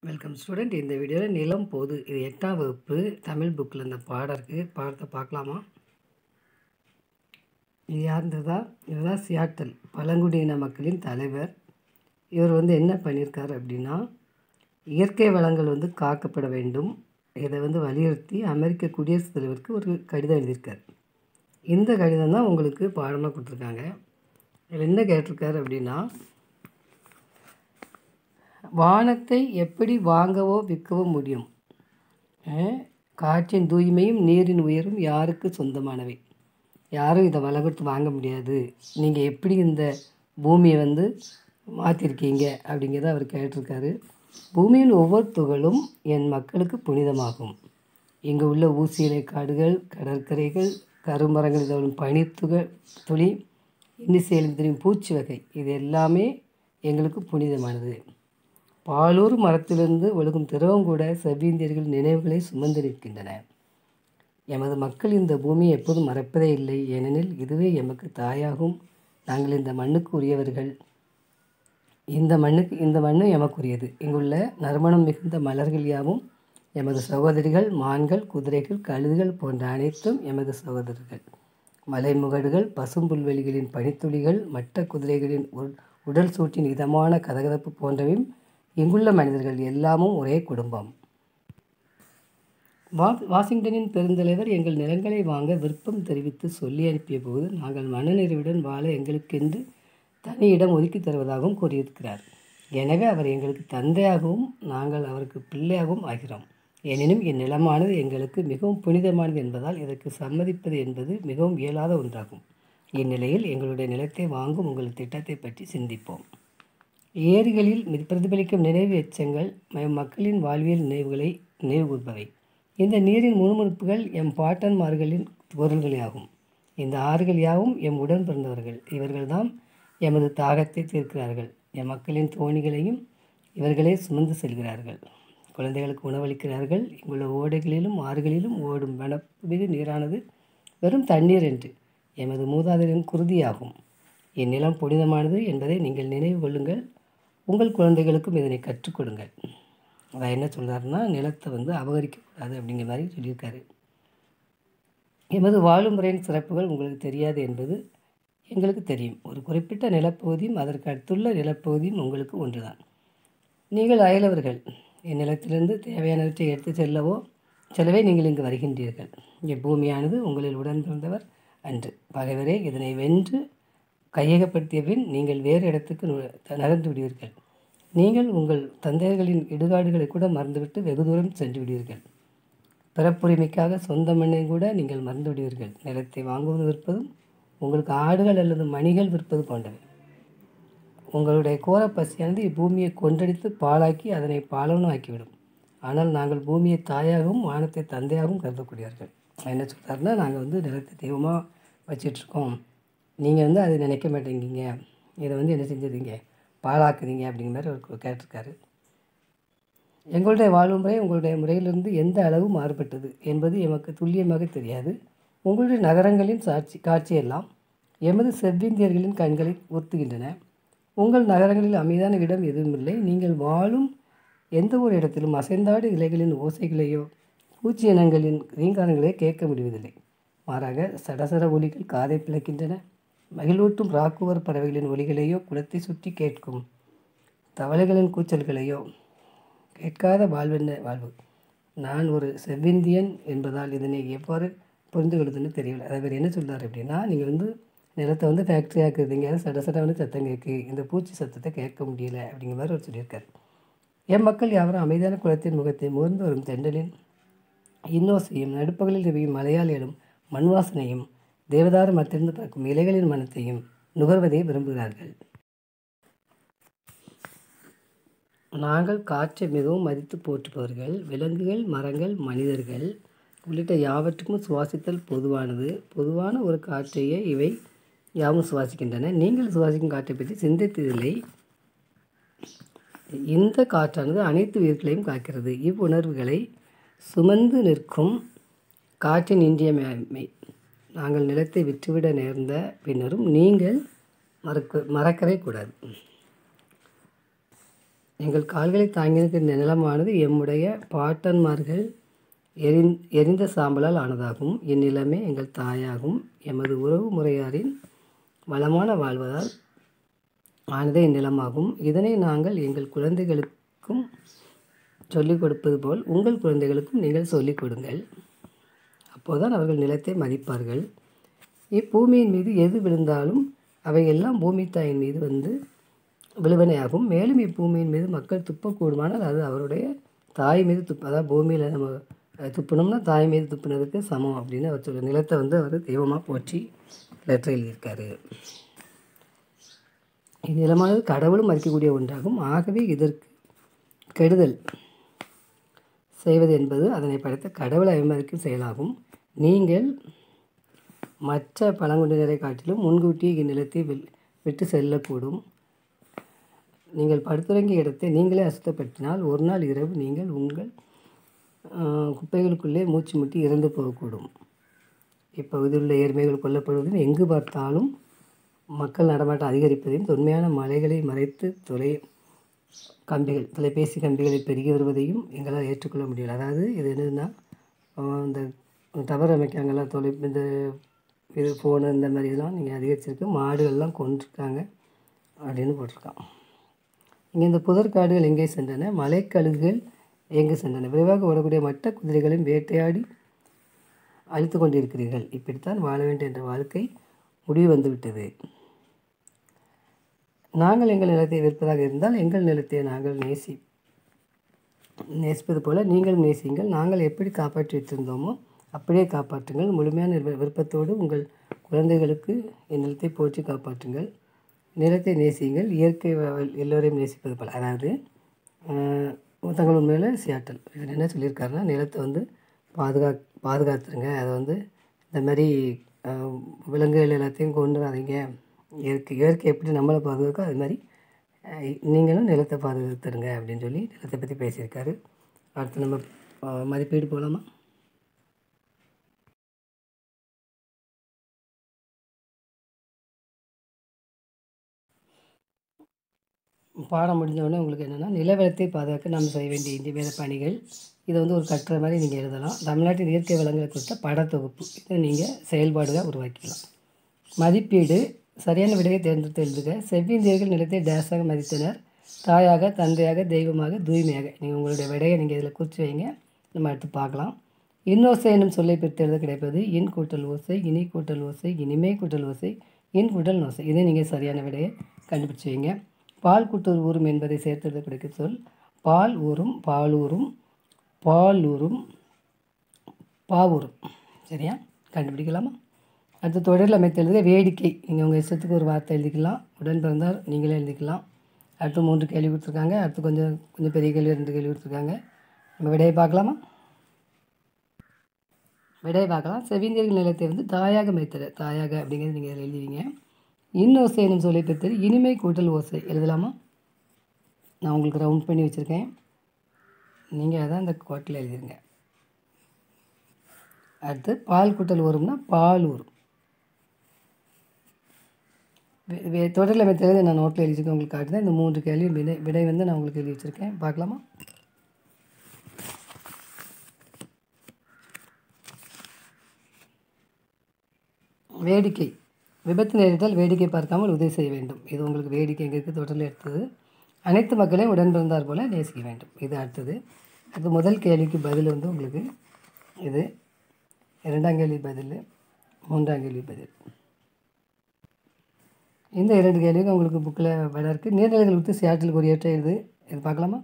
welcome student இந்த வீடியோவில் நிலம் போது இது எட்டாம் வகுப்பு தமிழ் புக்கில் இந்த பாடம் இருக்குது பாடத்தை பார்க்கலாமா இது யாருன்றதா இதுதான் சியாட்டல் பழங்குடியின மக்களின் தலைவர் இவர் வந்து என்ன பண்ணியிருக்காரு அப்படின்னா இயற்கை வளங்கள் வந்து காக்கப்பட வேண்டும் இதை வந்து வலியுறுத்தி அமெரிக்க குடியரசுத் தலைவருக்கு ஒரு கடிதம் எழுதியிருக்கார் இந்த கடிதம் தான் உங்களுக்கு பாடமாக கொடுத்துருக்காங்க இதில் என்ன கேட்டிருக்காரு அப்படின்னா வானத்தை எப்படி வாங்கவோ விற்கவோ முடியும் அஹ், காற்றின் தூய்மையும் நீரின் உயரும் யாருக்கு சொந்தமானவை யாரும் இதை விலை கொடுத்து வாங்க முடியாது நீங்கள் எப்படி இந்த பூமியை வந்து மாற்றிருக்கீங்க அப்படிங்கிறத அவர் கேட்டிருக்காரு பூமியின் ஒவ்வொரு துகளும் என் மக்களுக்கு புனிதமாகும் இங்கு உள்ள ஊசியிலை காடுகள் கடற்கரைகள் கருமரங்களில் தோறும் பனித்துகள் துளி இன்னிசையில் தெரியும் பூச்சி வகை இது எல்லாமே எங்களுக்கு புனிதமானது பாலூர் மரத்திலிருந்து ஒழுகும் திரவம் கூட செவ்விந்தியர்கள் நினைவுகளை சுமந்து நிற்கின்றன எமது மக்கள் இந்த பூமியை எப்போதும் மறப்பதே இல்லை ஏனெனில் இதுவே எமக்கு தாயாகும் நாங்கள் இந்த மண்ணுக்கு உரியவர்கள் இந்த மண்ணுக்கு இந்த மண்ணு எமக்குரியது இங்குள்ள நறுமணம் மிகுந்த மலர்கள் யாவும் எமது சகோதரிகள் மான்கள் குதிரைகள் கழுதுகள் போன்ற அனைத்தும் எமது சகோதரர்கள் மலைமுகடுகள் பசும்புல்வெளிகளின் பனித்துளிகள் மட்ட குதிரைகளின் உள்- உடல் சூட்டின் இதமான கதகதப்பு போன்றவையும் இங்குள்ள மனிதர்கள் எல்லாமும் ஒரே குடும்பம் வா வாஷிங்டனின் பெருந்தலைவர் எங்கள் நிலங்களை வாங்க விருப்பம் தெரிவித்து சொல்லி அனுப்பிய போது நாங்கள் மனநிறைவுடன் வாழ எங்களுக்கென்று தனி இடம் ஒதுக்கி தருவதாகவும் கூறியிருக்கிறார் எனவே அவர் எங்களுக்கு தந்தையாகவும் நாங்கள் அவருக்கு பிள்ளையாகவும் ஆகிறோம் எனினும் இந்நிலமானது எங்களுக்கு மிகவும் புனிதமானது என்பதால் இதற்கு சம்மதிப்பது என்பது மிகவும் இயலாத ஒன்றாகும் இந்நிலையில் எங்களுடைய நிலத்தை வாங்கும் உங்கள் திட்டத்தை பற்றி சிந்திப்போம் ஏரிகளில் மி- பிரதிபலிக்கும் நினைவு எச்சங்கள் ம- மக்களின் வாழ்வியல் நினைவுகளை நினைவு கூர்ப்பவை இந்த நீரின் முணுமுணுப்புகள் எம் பாட்டன்மார்களின் பொருள்களேயாகும் இந்த ஆறுகள் யாவும் எம் உடன் பிறந்தவர்கள் இவர்கள்தாம் எமது தாகத்தை தீர்க்கிறார்கள் எம் மக்களின் தோணிகளையும் இவர்களே சுமந்து செல்கிறார்கள் குழந்தைகளுக்கு உணவளிக்கிறார்கள் இங்குள்ள ஓடைகளிலும் ஆறுகளிலும் ஓடும் வனப்புமிகு நீரானது வெறும் தண்ணீர் என்று எமது மூதாதையரின் குருதியாகும் இந்நிலம் புனிதமானது என்பதை நீங்கள் நினைவு கொள்ளுங்கள் உங்கள் குழந்தைகளுக்கும் இதனை கற்றுக் கொடுங்கள் அவர் என்ன சொல்றாருன்னா நிலத்தை வந்து அபகரிக்கக்கூடாது அப்படிங்கிற மாதிரி சொல்லியிருக்காரு எமது வாழும் முறையின் சிறப்புகள் உங்களுக்கு தெரியாது என்பது எங்களுக்கு தெரியும் ஒரு குறிப்பிட்ட நிலப்பகுதியும் அதற்கு அடுத்துள்ள நிலப்பகுதியும் உங்களுக்கு ஒன்றுதான் நீங்கள் அயலவர்கள் இந்நிலத்திலிருந்து தேவையானவற்றை எடுத்து செல்லவோ செல்லவே நீங்கள் இங்கு வருகின்றீர்கள் இப்பூமியானது உங்களில் உடன் பிறந்தவர் அன்று பகைவரே இதனை வென்று கையகப்படுத்திய பின் நீங்கள் வேறு இடத்துக்கு நு- நகர்ந்து விடுவீர்கள் நீங்கள் உங்கள் தந்தையர்களின் இடுகாடுகளை கூட மறந்துவிட்டு வெகு தூரம் சென்று விடுவீர்கள் பிறப்புரிமைக்காக சொந்த மண்ணை கூட நீங்கள் மறந்து விடுவீர்கள் நிலத்தை வாங்குவது விற்பதும் உங்களுக்கு ஆடுகள் அல்லது மணிகள் விற்பது போன்றவை உங்களுடைய கோர பசியானது இப்பூமியை கொன்றடித்து பாழாக்கி அதனை பாலவனும் ஆக்கிவிடும் ஆனால் நாங்கள் பூமியை தாயாகவும் வானத்தை தந்தையாகவும் கருதக்கூடியவர்கள் என்ன சொல்கிறாருன்னா நாங்கள் வந்து நிலத்தை தெய்வமாக வச்சிட்ருக்கோம் நீங்கள் வந்து அதை நினைக்க மாட்டேங்கிங்க இதை வந்து என்ன செஞ்சிருங்க பாழாக்குறீங்க அப்படிங்கிற மாதிரி ஒரு கேட்டிருக்காரு எங்களுடைய வாழ்வு முறை உங்களுடைய முறையிலிருந்து எந்த அளவு மாறுபட்டது என்பது எமக்கு துல்லியமாக தெரியாது உங்களுடைய நகரங்களின் சாட்சி காட்சியெல்லாம் எமது செவ்விந்தியர்களின் கண்களை ஊர்த்துகின்றன உங்கள் நகரங்களில் அமைதியான இடம் எதுவுமில்லை நீங்கள் வாழும் எந்த ஒரு இடத்திலும் அசைந்தாடு இலைகளின் ஓசைகளையோ பூச்சி இனங்களின் ரீங்காரங்களையோ கேட்க முடிவதில்லை மாறாக சடசட ஒலிகள் காதை பிளக்கின்றன மகிழ்வூட்டும் ராக்குவர் பறவைகளின் ஒலிகளையோ குளத்தை சுற்றி கேட்கும் தவளைகளின் கூச்சல்களையோ கேட்காத வாழ்வென்ன வாழ்வு நான் ஒரு செவ்விந்தியன் என்பதால் இதனை எவ்வாறு புரிந்து கொள்வதுன்னு தெரியல அதை அவர் என்ன சொல்றாரு அப்படின்னா நீங்கள் வந்து நிலத்தை வந்து ஃபேக்ட்ரி ஆக்குறதுங்க சட சட வந்து சத்தம் கேட்கு இந்த பூச்சி சத்தத்தை கேட்க முடியல அப்படிங்கிற மாதிரி அவர் சொல்லியிருக்காரு என் மக்கள் யாவரும் அமைதியான குளத்தின் முகத்தை முகர்ந்து வரும் தெண்டலின் இன்னோசையும் நடுப்பகலில் எரியும் மலையால் எழும் மண் வாசனையும் தேவதாரு மரத்திலிருந்து பறக்கும் இலைகளின் மனத்தையும் நுகர்வதை விரும்புகிறார்கள் நாங்கள் காற்றை மிகவும் மதித்து போற்றுபவர்கள் விலங்குகள் மரங்கள் மனிதர்கள் உள்ளிட்ட யாவற்றுக்கும் சுவாசித்தல் பொதுவானது பொதுவான ஒரு காற்றையே இவை யாவும் சுவாசிக்கின்றன நீங்கள் சுவாசிக்கும் காற்றை பற்றி சிந்தித்ததில்லை இந்த காற்றானது அனைத்து உயிர்களையும் காக்கிறது இவ்வுணர்வுகளை சுமந்து நிற்கும் காற்றின் இன்றியமையாமை நாங்கள் நிலத்தை விற்றுவிட நேர்ந்த பின்னரும் நீங்கள் மறக்க மறக்கவே கூடாது எங்கள் கால்களை தாங்கியிருக்கிற இந்த நிலமானது எம்முடைய பாட்டன்மார்கள் எரிந் எரிந்த சாம்பலால் ஆனதாகும் இந்நிலமே எங்கள் தாயாகும் எமது உறவு முறையாரின் வளமான வாழ்வதால் ஆனதே இந்நிலமாகும் இதனை நாங்கள் எங்கள் குழந்தைகளுக்கும் சொல்லிக் கொடுப்பது போல் உங்கள் குழந்தைகளுக்கும் நீங்கள் சொல்லிக் கொடுங்கள் அப்போதான் அவர்கள் நிலத்தை மதிப்பார்கள் இப்பூமியின் மீது எது விழுந்தாலும் அவையெல்லாம் பூமி தாயின் மீது வந்து விழுவனையாகும் மேலும் இப்பூமியின் மீது மக்கள் துப்பக்கூடுமானால் அது அவருடைய தாய் மீது துப்ப அதாவது பூமியில் நம்ம அஹ், துப்புனோம்னா தாய் மீது துப்புனதுக்கு சமம் அப்படின்னு அவர் சொல்ல நிலத்தை வந்து அவர் தெய்வமாக போற்றி லெட்டர் எழுதியிருக்காரு இந்நிலமானது கடவுளும் மதிக்கக்கூடிய ஒன்றாகும் ஆகவே இதற்கு கெடுதல் செய்வது என்பது அதனை படைத்த கடவுளை அவமதிக்கும் செயலாகும் நீங்கள் மற்ற பழங்குடியினரை காட்டிலும் முன்கூட்டியே இந்நிலத்தை வில்- விட்டு செல்லக்கூடும் நீங்கள் படுத்துறங்கிய இடத்தை நீங்களே அசுத்தப்படுத்தினால் ஒரு நாள் இரவு நீங்கள் உங்கள் ஆஹ், குப்பைகளுக்குள்ளே மூச்சு முட்டி இறந்து போகக்கூடும் இப்பகுதியில் உள்ள எருமைகள் கொல்லப்படுவதும் எங்கு பார்த்தாலும் மக்கள் நடமாட்டம் அதிகரிப்பதையும் தொன்மையான மலைகளை மறைத்து தொலை கம்பிகள் தொலைபேசி கம்பிகளை பெருகி வருவதையும் எங்களால் ஏற்றுக்கொள்ள முடியல அதாவது இது என்னதுன்னா ஆஹ், இந்த டவர் அமைக்காங்கல்ல தொலை இந்த இது ஃபோனு இந்த மாதிரி இதெல்லாம் நீங்கள் அதிகரிச்சிருக்கு மாடுகள்லாம் கொண்டிருக்காங்க அப்படின்னு போட்டிருக்கான் இங்கே இந்த புதற்காடுகள் எங்கே சென்றன மலைக்கழுகுகள் எங்கே சென்றன விரைவாக ஓடக்கூடிய மற்ற குதிரைகளையும் வேட்டையாடி அழித்து கொண்டிருக்கிறீர்கள் இப்படித்தான் வாழ வேண்டும் என்ற வாழ்க்கை முடிவு வந்துவிட்டது நாங்கள் எங்கள் நிலத்தை விற்பதாக இருந்தால் எங்கள் நிலத்தை நாங்கள் நேசி நேசிப்பது போல நீங்களும் நேசியுங்கள் நாங்கள் எப்படி காப்பாற்றி வைத்திருந்தோமோ அப்படியே காப்பாற்றுங்கள் முழுமையான விருப்ப- விருப்பத்தோடு உங்கள் குழந்தைகளுக்கு என் நிலத்தை போற்றி காப்பாற்றுங்கள் நிலத்தை நேசியுங்கள் இயற்கை வ- எல்லோரையும் நேசிப்பது போல அதாவது ஆஹ், தங்கள் உண்மையில் சியாட்டல் இவர் என்ன சொல்லியிருக்காருன்னா நிலத்தை வந்து பாதுகா பாதுகாத்துருங்க அதை வந்து இந்த மாதிரி ஆஹ், விலங்குகள் எல்லாத்தையும் கொண்டு வராதீங்க இயற்கை இயற்கை எப்படி நம்மளை பாதுகாக்கோ அது மாதிரி ஆஹ், நீங்களும் நிலத்தை பாதுகாத்துருங்க அப்படின்னு சொல்லி நிலத்தை பற்றி பேசியிருக்காரு அடுத்து நம்ம ஆஹ், மதிப்பீடு போகலாமா பாடம் முடிஞ்ச உடனே உங்களுக்கு என்னென்னா நிலவளத்தை பாதுகாக்க நாம் செய்ய வேண்டிய இந்திய பணிகள் இதை வந்து ஒரு கட்டுரை மாதிரி நீங்கள் எழுதலாம் தமிழ்நாட்டின் இயற்கை வளங்களை குறித்த படத்தொகுப்பு இதை நீங்கள் செயல்பாடுగా உருவாக்கிக்கலாம் மதிப்பீடு சரியான விடையை தேர்ந்தெடுத்து எழுதுக செவ்விந்தியர்கள் நிலத்தை டேஸாக மதித்தனர் தாயாக தந்தையாக தெய்வமாக தூய்மையாக நீங்கள் உங்களுடைய விடையை நீங்கள் இதில் குறித்து வைங்க நம்ம அடுத்து பார்க்கலாம் இன்னோசை என்னும் சொல்லை பிரித்து எழுத கிடைப்பது இன் கூட்டல் ஓசை இனி கூட்டல் ஓசை இனிமே கூட்டல் ஓசை இன் கூட்டல் ஓசை இதை நீங்கள் சரியான விடையை கண்டுபிடிச்சு வைங்க பால் கூட்டல் ஊறும் என்பதை சேர்த்து எழுத கிடைக்கும் சொல் பால் ஊறும் பாலூரும் பாலூரும் பாவூரும் சரியா கண்டுபிடிக்கலாமா அடுத்து தொடரில் அமைத்து எழுதுக வேடிக்கை நீங்கள் உங்கள் இஷ்டத்துக்கு ஒரு வார்த்தை எழுதிக்கலாம் உடன் பிறந்தார் நீங்களே எழுதிக்கலாம் அடுத்து மூன்று கேள்வி கொடுத்துருக்காங்க அடுத்து கொஞ்சம் கொஞ்சம் பெரிய கேள்வி ரெண்டு கேள்வி கொடுத்துருக்காங்க நம்ம விடையை பார்க்கலாமா விடையை பார்க்கலாம் செவிந்தியர்கள் நிலத்தை வந்து தாயாக மைத்தது தாயாக அப்படிங்கிறது நீங்கள் இதில் எழுதுவீங்க இன்னோசை எனும் சொல்லை பெற்றது இனிமை கூட்டல் ஓசை எழுதலாமா நான் உங்களுக்கு ரவுண்ட் பண்ணி வச்சுருக்கேன் நீங்கள் அதான் இந்த கோட்டில் எழுதிருங்க அடுத்து பால் கூட்டல் ஊறும்னா பால் ஊறும் வே- வே- தொடரில் மெத்தது நான் நோட்டில் எழுதி வச்சிருக்கேன் உங்களுக்கு காட்டுறேன் இந்த மூன்று கேள்வி விடை விடை வந்து நான் உங்களுக்கு எழுதி வச்சுருக்கேன் பார்க்கலாமா வேடிக்கை விபத்து நேரிட்டால் வேடிக்கை பார்க்காமல் உதவி செய்ய வேண்டும் இது உங்களுக்கு வேடிக்கை எங்கே இருக்குது தொடரில் எடுத்தது அனைத்து மக்களையும் உடன் பிறந்தார் போல நேசிக்க வேண்டும் இது அடுத்தது அது முதல் கேள்விக்கு பதில் வந்து உங்களுக்கு இது இரண்டாம் கேள்வி பதில் மூன்றாம் கேள்வி பதில் இந்த இரண்டு கேள்விக்கும் உங்களுக்கு புக்கில் விட இருக்குது நீர்நிலைகள் விட்டு சியாட்டில் குறியேற்ற இது இது பார்க்கலாமா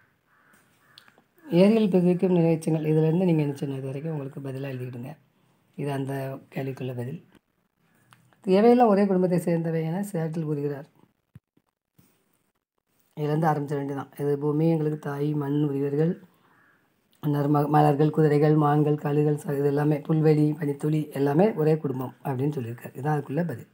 ஏரியல் பிரிவிக்கும் நினைச்சங்கள் இதிலேருந்து நீங்கள் என்ன சொன்ன இது வரைக்கும் உங்களுக்கு பதிலாக எழுதிக்கிடுங்க இது அந்த கேள்விக்குள்ள பதில் தேவையெல்லாம் ஒரே குடும்பத்தை சேர்ந்தவை என சியாட்டில் கூறுகிறார் இதுலேருந்து ஆரம்பிச்ச வேண்டியதான் இது பூமி எங்களுக்கு தாய் மண் உரியவர்கள் நர்ம மலர்கள் குதிரைகள் மான்கள் கழுகுகள் ச- இது எல்லாமே புல்வெளி பனித்துளி எல்லாமே ஒரே குடும்பம் அப்படின்னு சொல்லியிருக்காரு இதுதான் அதுக்குள்ள பதில்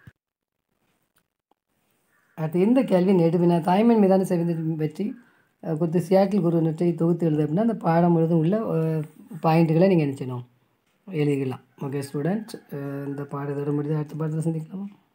அடுத்து இந்த கேள்வி நெடுவினா தாய்மன் மீதான செவிந்த பற்றி அஹ், குறித்து சியாட்டில் குரு நெற்றை தொகுத்து எழுது அப்படின்னா அந்த பாடம் முழுதும் உள்ள பாயிண்ட்டுகளை நீங்கள் என்ன செய்யணும் எழுதிக்கலாம் ஓகே ஸ்டூடெண்ட் இந்த பாடத்தோட முடிஞ்ச அடுத்த பாடத்தில் சந்திக்கலாமா